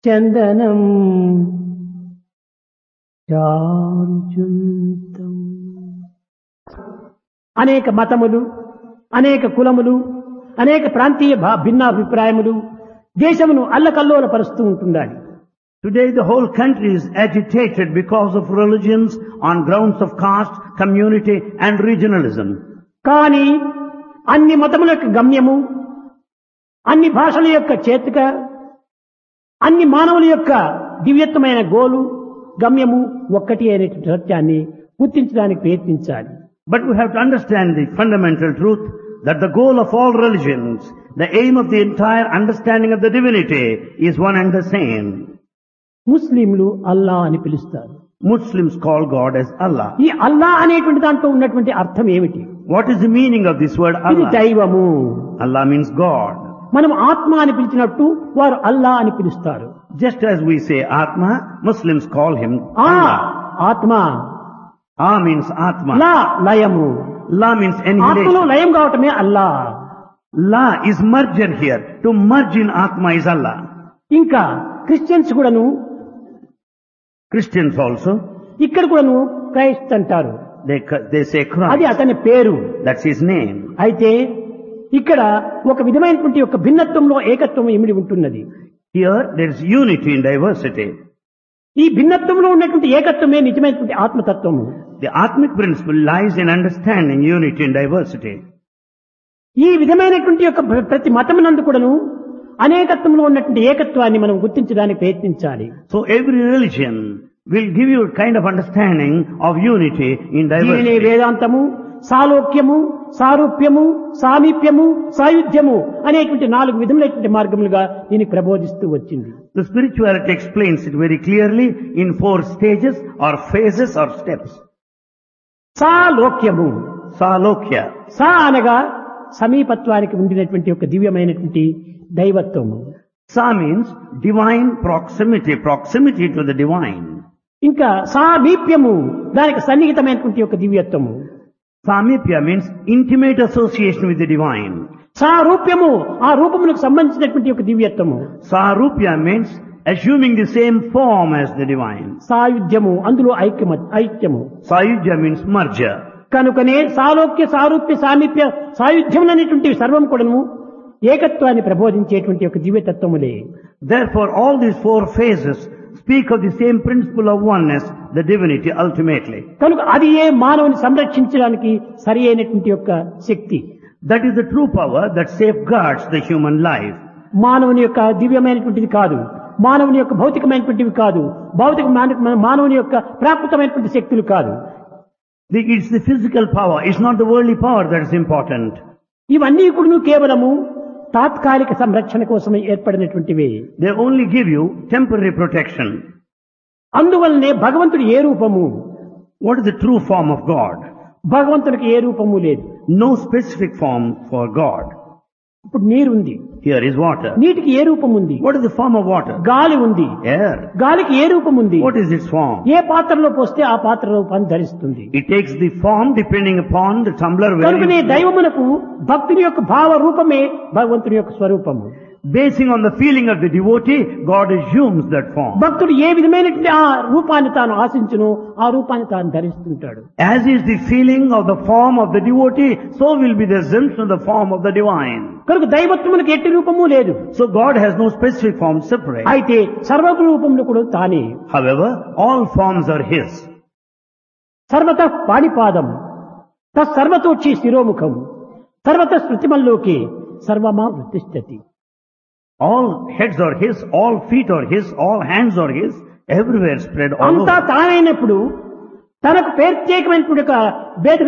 చందనం చారుచుంతం అనేక మతములు అనేక కులములు అనేక ప్రాంతీయ భా- భిన్నాభిప్రాయములు దేశమును అల్లకల్లోల పరుస్తూ ఉంటుండాలి Today the whole country is agitated because of religions on grounds of caste, community and regionalism. కానీ అన్ని మతముల యొక్క గమ్యము అన్ని భాషల యొక్క చేతిక అన్ని మానవుల యొక్క దివ్యత్వమైన గోలు గమ్యము ఒక్కటి అయినటువంటి సత్యాన్ని గుర్తించడానికి ప్రయత్నించాలి But we have to understand the fundamental truth that the goal of all religions, the aim of the entire understanding of the divinity is one and the same. ముస్లింలు అల్లా అని పిలుస్తారు Muslims call God as Allah. ఈ అల్లా అనేటువంటి దాంట్లో ఉన్నటువంటి అర్థం ఏమిటి What is the meaning of this word ఇది Allah? దైవము Allah means God. మనం ఆత్మ అని పిలిచినట్టు వారు అల్లా అని పిలుస్తారు Just as we say Atma, Muslims call him ఆ Allah. ఆత్మ A means Atma. లా లయము La means ఆత్మలో annihilation. లయం కావటమే Allah La is merger here. To merge in Atma is Allah. ఇంకా క్రిస్టియన్స్ కూడాను Christians also, ఇక్కడ కూడాను క్రైస్ట్ అంటారు they, they say అది Christ. అతని పేరు That's his name. అయితే ఇక్కడ ఒక విధమైనటువంటి ఒక భిన్నత్వంలో ఏకత్వం ఇమిడి ఉంటున్నది Here there is unity in diversity. ఈ భిన్నత్వంలో ఉన్నటువంటి ఏకత్వమే నిజమైనటువంటి ఆత్మతత్వము The Atmic principle lies in understanding unity in diversity. ఈ విధమైనటువంటి యొక్క ప్ర- ప్రతి మతమునందు కూడాను అనేకత్వంలో ఉన్నటువంటి ఏకత్వాన్ని మనం గుర్తించడానికి ప్రయత్నించాలి So every religion will give you a kind of understanding of unity in దీనినే diversity. వేదాంతము సాలోక్యము సారూప్యము సామీప్యము సాయుధ్యము అనేటువంటి నాలుగు విధములైనటువంటి మార్గములుగా దీన్ని ప్రబోధిస్తూ వచ్చింది The spirituality explains it very clearly in four stages or phases or steps. సాలోక్యము Salokya. సా అనగా సమీపత్వానికి ఉండినటువంటి ఒక దివ్యమైనటువంటి దైవత్వము Sa means divine proximity, proximity to the divine. ఇంకా సామీప్యము దానికి సన్నిహితమైనటువంటి ఒక దివ్యత్వము Samipya means intimate association with the divine. సారూప్యము ఆ రూపములకు సంబంధించినటువంటి ఒక దివ్యత్వము Sarupya means assuming the same form as the divine. సాయుధ్యము అందులో ఐక్యమ ఐక్యము Sayujya means merger. కనుకనే సాలోక్య సారూప్య సామీప్య సాయుధ్యం అనేటువంటి సర్వం కూడాను ఏకత్వాన్ని ప్రబోధించేటువంటి ఒక దివ్యతత్వములే Therefore all these four phases speak of the same principle of oneness, the divinity ultimately. కనుక అది ఏ మానవుని సంరక్షించడానికి సరి అయినటువంటి యొక్క శక్తి That is the true power that safeguards the human life. మానవుని యొక్క దివ్యమైనటువంటిది కాదు మానవుని యొక్క భౌతికమైనటువంటివి కాదు భౌతిక మాన- మానవుని యొక్క ప్రాకృతమైనటువంటి శక్తులు కాదు The- It's the physical power, it's not the worldly power that is important. ఇవన్నీ కూడా కేవలము తాత్కాలిక సంరక్షణ కోసమే ఏర్పడినటువంటివే They only give you temporary protection. అందువల్లనే భగవంతుడు ఏ రూపము What is the true form of God? భగవంతుడికి ఏ రూపము లేదు No specific form for God. ఇప్పుడు నీరుంది Here is water. నీటికి ఏ రూపం ఉంది What is the form of water? గాలి ఉంది Air. గాలికి ఏ రూపం ఉంది What is its form? ఏ పాత్రలో పోస్తే ఆ పాత్ర రూపాన్ని ధరిస్తుంది It takes the form depending upon the tumbler where కనుకనే you దైవమునకు భక్తుని యొక్క భావ రూపమే భగవంతుని యొక్క స్వరూపము Basing on the feeling of the devotee, God assumes that form. భక్తుడు ఏ విధమైనటువంటి ఆ రూపాన్ని తాను ఆశించును ఆ రూపాన్ని తాను ధరిస్తుంటాడు As is the feeling of the form of the devotee, so will be the assumption of the form of the divine. కనుక దైవత్వమునకు ఎట్టి రూపము లేదు So God has no specific form separate. అయితే సర్వ రూపంలో కూడా తానే However, all forms are His. సర్వత పాణిపాదం తత్సర్వతోక్షి శిరోముఖం సర్వత స్మృతిమల్లోకి సర్వమా వృత్తిష్టతి All heads are His, all feet are His, all hands are His, everywhere spread all అంతా over. తానైనప్పుడు తనకు ప్రత్యేకమైనటువంటి ఒక భేద